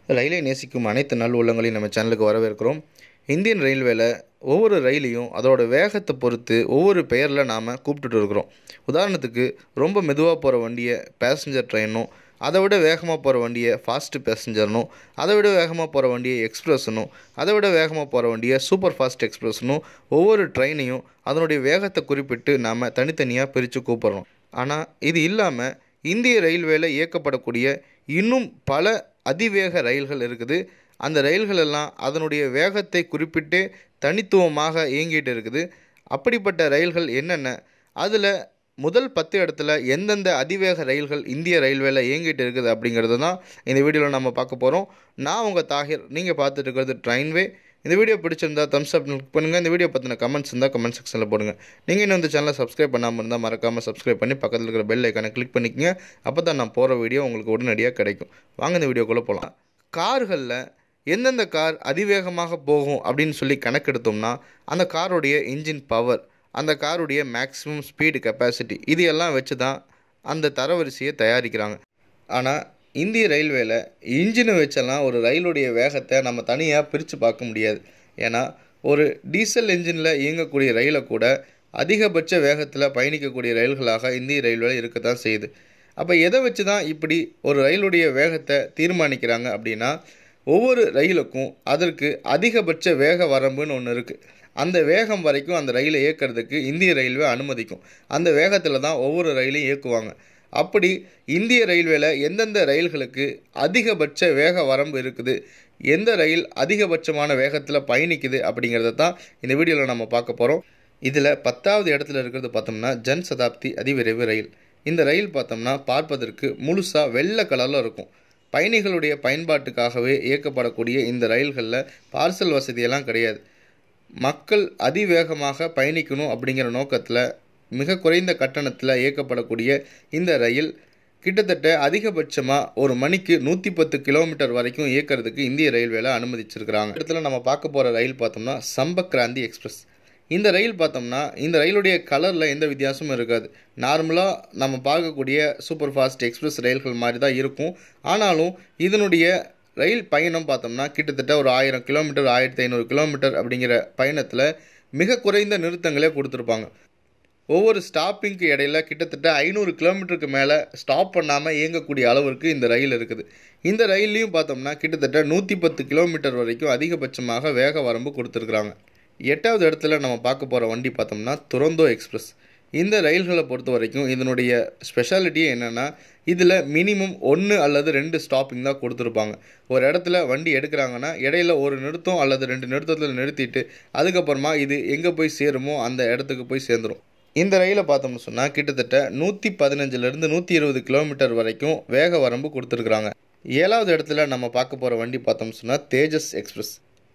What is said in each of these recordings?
ரயிலை நேசிக்கும் அனைத்து நல் உள்ளங்களையும் நம்ம சேனலுக்கு வரவேற்கிறோம் இந்தியன் ரயில்வேல ஒவ்வொரு ரயிலையும் அதோட வேகத்தை பொறுத்து ஒவ்வொரு பெயரில் நாம் கூப்பிட்டுட்டு இருக்கிறோம் உதாரணத்துக்கு ரொம்ப மெதுவாக போகிற வண்டியை பேசஞ்சர் ட்ரெயினும் அதை விட வேகமாக போகிற வண்டியை ஃபாஸ்ட்டு பேசஞ்சர்னும் அதை விட வேகமாக போகிற வண்டியை எக்ஸ்பிரஸ்னும் அதை விட வேகமாக போகிற வண்டியை சூப்பர் ஃபாஸ்ட் எக்ஸ்பிரஸ்னும் ஒவ்வொரு ட்ரெயினையும் அதனுடைய வேகத்தை குறிப்பிட்டு நாம் தனித்தனியாக பிரித்து கூப்பிட்றோம் ஆனால் இது இல்லாமல் இந்திய ரயில்வேல இயக்கப்படக்கூடிய இன்னும் பல அதிவேக ரயில்கள் இருக்குது அந்த ரயில்கள் எல்லாம் அதனுடைய வேகத்தை குறிப்பிட்டு தனித்துவமாக இயங்கிட்டு இருக்குது அப்படிப்பட்ட ரயில்கள் என்னென்ன அதில் முதல் பத்து இடத்துல எந்தெந்த அதிவேக ரயில்கள் இந்திய ரயில்வேல இயங்கிட்டு இருக்குது அப்படிங்கிறது தான் இந்த வீடியோவில் நம்ம பார்க்க போகிறோம் நான் உங்கள் தாகிர் நீங்கள் பார்த்துட்டு இருக்கிறது ட்ரெயின்வே இந்த வீடியோ பிடிச்சிருந்தா தம்ஸ் அப் கிளிக் பண்ணுங்கள் இந்த வீடியோ பற்றின கமெண்ட்ஸ் இருந்தால் கமெண்ட் செக்ஷனில் போடுங்க நீங்கள் இன்னும் இந்த சேனலை சப்ஸ்கிரைப் பண்ணாமல் இருந்தால் மறக்காமல் சப்ஸ்கிரைப் பண்ணி பக்கத்தில் இருக்கிற பெல் ஐக்கானை கிளிக் பண்ணிக்கங்க அப்போ தான் நான் போகிற வீடியோ உங்களுக்கு உடனடியாக கிடைக்கும் வாங்க இந்த வீடியோக்குள்ளே போகலாம் கார்களில் எந்தெந்த கார் அதிவேகமாக போகும் அப்படின்னு சொல்லி கணக்கெடுத்தோம்னா அந்த காருடைய இன்ஜின் பவர் அந்த காருடைய மேக்ஸிமம் ஸ்பீடு கெப்பாசிட்டி இது எல்லாம் வச்சு தான் அந்த தரவரிசையை தயாரிக்கிறாங்க ஆனால் இந்திய ரயில்வேல இன்ஜினை வச்செல்லாம் ஒரு ரயிலுடைய வேகத்தை நம்ம தனியாக பிரித்து பார்க்க முடியாது ஏன்னா ஒரு டீசல் இன்ஜினில் இயங்கக்கூடிய ரயிலை கூட அதிகபட்ச வேகத்தில் பயணிக்கக்கூடிய ரயில்களாக இந்திய ரயில்வேல இருக்க தான் செய்யுது அப்போ எதை வச்சு தான் இப்படி ஒரு ரயிலுடைய வேகத்தை தீர்மானிக்கிறாங்க அப்படின்னா ஒவ்வொரு ரயிலுக்கும் அதற்கு அதிகபட்ச வேக வரம்புன்னு ஒன்று இருக்குது அந்த வேகம் வரைக்கும் அந்த ரயிலை இயக்கிறதுக்கு இந்திய ரயில்வே அனுமதிக்கும் அந்த வேகத்தில் தான் ஒவ்வொரு ரயிலையும் இயக்குவாங்க அப்படி இந்திய ரயில்வேல எந்தெந்த ரயில்களுக்கு அதிகபட்ச வேக வரம்பு இருக்குது எந்த ரயில் அதிகபட்சமான வேகத்தில் பயணிக்குது அப்படிங்கிறத தான் இந்த வீடியோவில் நம்ம பார்க்க போகிறோம் இதில் பத்தாவது இடத்துல இருக்கிறது பார்த்தோம்னா ஜன் சதாப்தி அதிவிரைவு ரயில் இந்த ரயில் பார்த்தோம்னா பார்ப்பதற்கு முழுசாக வெள்ளை கலரில் இருக்கும் பயணிகளுடைய பயன்பாட்டுக்காகவே இயக்கப்படக்கூடிய இந்த ரயில்களில் பார்சல் வசதியெல்லாம் கிடையாது மக்கள் அதிவேகமாக பயணிக்கணும் அப்படிங்கிற நோக்கத்தில் மிக குறைந்த கட்டணத்தில் இயக்கப்படக்கூடிய இந்த ரயில் கிட்டத்தட்ட அதிகபட்சமாக ஒரு மணிக்கு நூற்றி பத்து கிலோமீட்டர் வரைக்கும் இயக்கிறதுக்கு இந்திய ரயில்வேல அனுமதிச்சிருக்கிறாங்க இடத்துல நம்ம பார்க்க போகிற ரயில் பார்த்தோம்னா சம்பக்ராந்தி எக்ஸ்பிரஸ் இந்த ரயில் பார்த்தோம்னா இந்த ரயிலுடைய கலரில் எந்த வித்தியாசமும் இருக்காது நார்மலாக நம்ம பார்க்கக்கூடிய சூப்பர் ஃபாஸ்ட் எக்ஸ்பிரஸ் ரயில்கள் மாதிரி தான் இருக்கும் ஆனாலும் இதனுடைய ரயில் பயணம் பார்த்தோம்னா கிட்டத்தட்ட ஒரு ஆயிரம் கிலோமீட்டர் ஆயிரத்தி ஐநூறு கிலோமீட்டர் அப்படிங்கிற பயணத்தில் மிக குறைந்த நிறுத்தங்களே கொடுத்துருப்பாங்க ஒவ்வொரு ஸ்டாப்பிங்க்கு இடையில கிட்டத்தட்ட ஐநூறு கிலோமீட்டருக்கு மேலே ஸ்டாப் பண்ணாமல் இயங்கக்கூடிய அளவிற்கு இந்த ரயில் இருக்குது இந்த ரயில்லையும் பார்த்தோம்னா கிட்டத்தட்ட நூற்றி பத்து கிலோமீட்டர் வரைக்கும் அதிகபட்சமாக வேக வரம்பு கொடுத்துருக்குறாங்க எட்டாவது இடத்துல நம்ம பார்க்க போகிற வண்டி பார்த்தோம்னா துரந்தோ எக்ஸ்பிரஸ் இந்த ரயில்களை பொறுத்த வரைக்கும் இதனுடைய ஸ்பெஷாலிட்டியே என்னென்னா இதில் மினிமம் ஒன்று அல்லது ரெண்டு ஸ்டாப்பிங் தான் கொடுத்துருப்பாங்க ஒரு இடத்துல வண்டி எடுக்கிறாங்கன்னா இடையில ஒரு நிறுத்தம் அல்லது ரெண்டு நிறுத்தத்தில் நிறுத்திட்டு அதுக்கப்புறமா இது எங்கே போய் சேருமோ அந்த இடத்துக்கு போய் சேர்ந்துடும் இந்த ரயிலை பார்த்தோம்னு சொன்னால் கிட்டத்தட்ட நூற்றி பதினஞ்சுலேருந்து நூற்றி இருபது கிலோமீட்டர் வரைக்கும் வேக வரம்பு கொடுத்துருக்குறாங்க ஏழாவது இடத்துல நம்ம பார்க்க போகிற வண்டி பார்த்தோம்னு சொன்னால் தேஜஸ் எக்ஸ்பிரஸ்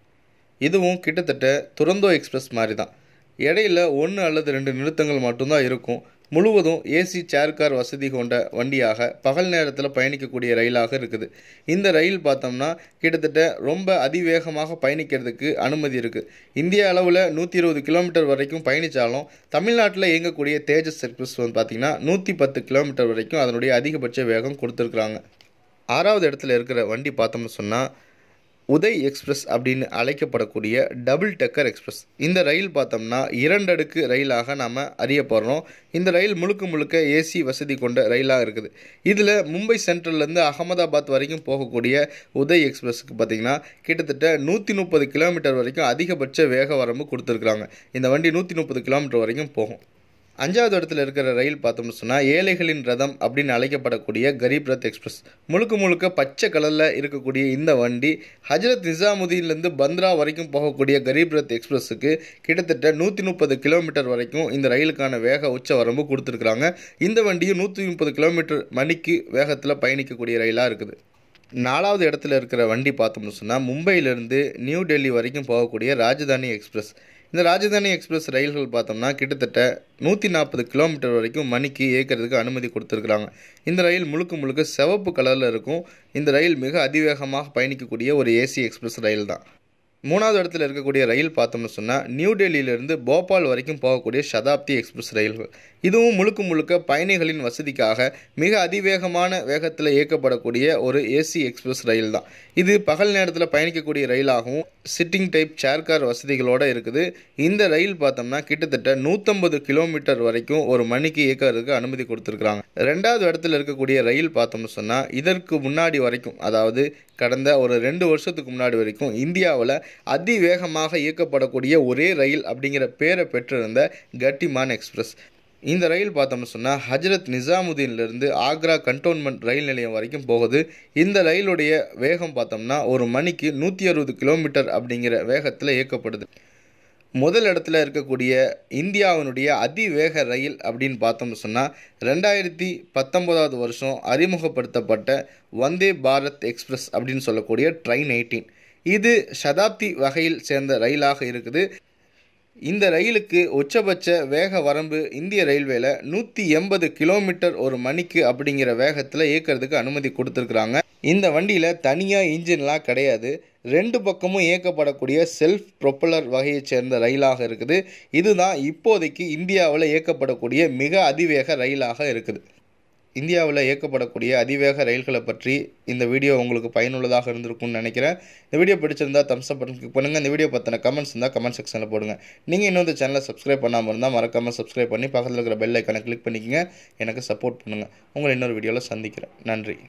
இதுவும் கிட்டத்தட்ட துரந்தோ எக்ஸ்பிரஸ் மாதிரி தான் இடையில ஒன்று அல்லது ரெண்டு நிறுத்தங்கள் மட்டும்தான் இருக்கும் முழுவதும் ஏசி சேர் கார் வசதி கொண்ட வண்டியாக பகல் நேரத்தில் பயணிக்கக்கூடிய ரயிலாக இருக்குது இந்த ரயில் பார்த்தோம்னா கிட்டத்தட்ட ரொம்ப அதிவேகமாக பயணிக்கிறதுக்கு அனுமதி இருக்குது இந்திய அளவில் நூற்றி இருபது கிலோமீட்டர் வரைக்கும் பயணித்தாலும் தமிழ்நாட்டில் இயங்கக்கூடிய தேஜஸ் எக்ஸ்பிரஸ் வந்து பார்த்திங்கன்னா நூற்றி பத்து கிலோமீட்டர் வரைக்கும் அதனுடைய அதிகபட்ச வேகம் கொடுத்துருக்குறாங்க ஆறாவது இடத்துல இருக்கிற வண்டி பார்த்தோம்னு சொன்னால் உதய் எக்ஸ்பிரஸ் அப்படின்னு அழைக்கப்படக்கூடிய டபுள் டெக்கர் எக்ஸ்பிரஸ் இந்த ரயில் பார்த்தோம்னா இரண்டு அடுக்கு ரயிலாக நாம் அறியப்படுறோம் இந்த ரயில் முழுக்க முழுக்க ஏசி வசதி கொண்ட ரயிலாக இருக்குது இதில் மும்பை சென்ட்ரல்லேருந்து அகமதாபாத் வரைக்கும் போகக்கூடிய உதய் எக்ஸ்பிரஸுக்கு பார்த்திங்கன்னா கிட்டத்தட்ட நூற்றி முப்பது கிலோமீட்டர் வரைக்கும் அதிகபட்ச வேக வரம்பு கொடுத்துருக்குறாங்க இந்த வண்டி நூற்றி முப்பது கிலோமீட்டர் வரைக்கும் போகும் அஞ்சாவது இடத்துல இருக்கிற ரயில் பார்த்தோம்னு சொன்னால் ஏழைகளின் ரதம் அப்படின்னு அழைக்கப்படக்கூடிய கரீப் ரத் எக்ஸ்பிரஸ் முழுக்க முழுக்க பச்சை கலரில் இருக்கக்கூடிய இந்த வண்டி ஹஜரத் நிசாமுதீன்லேருந்து பந்த்ரா வரைக்கும் போகக்கூடிய கரீப் ரத் எக்ஸ்பிரஸுக்கு கிட்டத்தட்ட நூற்றி முப்பது கிலோமீட்டர் வரைக்கும் இந்த ரயிலுக்கான வேக உச்ச வரம்பு கொடுத்துருக்குறாங்க இந்த வண்டியும் நூற்றி முப்பது கிலோமீட்டர் மணிக்கு வேகத்தில் பயணிக்கக்கூடிய ரயிலாக இருக்குது நாலாவது இடத்துல இருக்கிற வண்டி பார்த்தோம்னு சொன்னால் மும்பையிலேருந்து நியூ டெல்லி வரைக்கும் போகக்கூடிய ராஜதானி எக்ஸ்பிரஸ் இந்த ராஜதானி எக்ஸ்பிரஸ் ரயில்கள் பார்த்தோம்னா கிட்டத்தட்ட நூற்றி நாற்பது கிலோமீட்டர் வரைக்கும் மணிக்கு இயக்கிறதுக்கு அனுமதி கொடுத்துருக்குறாங்க இந்த ரயில் முழுக்க முழுக்க சிவப்பு கலரில் இருக்கும் இந்த ரயில் மிக அதிவேகமாக பயணிக்கக்கூடிய ஒரு ஏசி எக்ஸ்பிரஸ் ரயில் தான் மூணாவது இடத்துல இருக்கக்கூடிய ரயில் பார்த்தோம்னு சொன்னால் நியூ டெல்லியிலிருந்து போபால் வரைக்கும் போகக்கூடிய சதாப்தி எக்ஸ்பிரஸ் ரயில்கள் இதுவும் முழுக்க முழுக்க பயணிகளின் வசதிக்காக மிக அதிவேகமான வேகத்தில் இயக்கப்படக்கூடிய ஒரு ஏசி எக்ஸ்பிரஸ் ரயில் தான் இது பகல் நேரத்தில் பயணிக்கக்கூடிய ரயிலாகவும் சிட்டிங் டைப் சேர் கார் வசதிகளோடு இருக்குது இந்த ரயில் பார்த்தோம்னா கிட்டத்தட்ட நூற்றம்பது கிலோமீட்டர் வரைக்கும் ஒரு மணிக்கு இயக்கிறதுக்கு அனுமதி கொடுத்துருக்குறாங்க ரெண்டாவது இடத்துல இருக்கக்கூடிய ரயில் பார்த்தோம்னு சொன்னால் இதற்கு முன்னாடி வரைக்கும் அதாவது கடந்த ஒரு ரெண்டு வருஷத்துக்கு முன்னாடி வரைக்கும் இந்தியாவில் அதிவேகமாக இயக்கப்படக்கூடிய ஒரே ரயில் அப்படிங்கிற பேரை பெற்றிருந்த கட்டிமான் எக்ஸ்பிரஸ் இந்த ரயில் பார்த்தோம்னு சொன்னால் ஹஜரத் நிசாமுதீன்லேருந்து ஆக்ரா கண்டோன்மெண்ட் ரயில் நிலையம் வரைக்கும் போகுது இந்த ரயிலுடைய வேகம் பார்த்தோம்னா ஒரு மணிக்கு நூற்றி அறுபது கிலோமீட்டர் அப்படிங்கிற வேகத்தில் இயக்கப்படுது முதல் இடத்துல இருக்கக்கூடிய இந்தியாவினுடைய அதிவேக ரயில் அப்படின்னு பார்த்தோம்னு சொன்னால் ரெண்டாயிரத்தி பத்தொம்போதாவது வருஷம் அறிமுகப்படுத்தப்பட்ட வந்தே பாரத் எக்ஸ்பிரஸ் அப்படின்னு சொல்லக்கூடிய ட்ரெயின் எயிட்டீன் இது சதாப்தி வகையில் சேர்ந்த ரயிலாக இருக்குது இந்த ரயிலுக்கு உச்சபட்ச வேக வரம்பு இந்திய ரயில்வேல நூற்றி எண்பது கிலோமீட்டர் ஒரு மணிக்கு அப்படிங்கிற வேகத்தில் இயக்கிறதுக்கு அனுமதி கொடுத்துருக்குறாங்க இந்த வண்டியில் தனியாக இன்ஜின்லாம் கிடையாது ரெண்டு பக்கமும் இயக்கப்படக்கூடிய செல்ஃப் ப்ரொப்பலர் வகையைச் சேர்ந்த ரயிலாக இருக்குது இதுதான் இப்போதைக்கு இந்தியாவில் இயக்கப்படக்கூடிய மிக அதிவேக ரயிலாக இருக்குது இந்தியாவில் இயக்கப்படக்கூடிய அதிவேக ரயில்களை பற்றி இந்த வீடியோ உங்களுக்கு பயனுள்ளதாக இருந்திருக்கும்னு நினைக்கிறேன் இந்த வீடியோ பிடிச்சிருந்தா தம்ஸ் அப் பட்டன் கிளிக் பண்ணுங்கள் இந்த வீடியோ பற்றின கமெண்ட்ஸ் இருந்தால் கமெண்ட் செக்ஷனில் போடுங்க நீங்கள் இன்னும் இந்த சேனலை சப்ஸ்கிரைப் பண்ணாமல் இருந்தால் மறக்காமல் சப்ஸ்கிரைப் பண்ணி பக்கத்தில் இருக்கிற பெல் ஐக்கனை கிளிக் பண்ணிக்கங்க எனக்கு சப்போர்ட் பண்ணுங்கள் உங்களை இன்னொரு வீடியோவில் சந்திக்கிறேன் நன்றி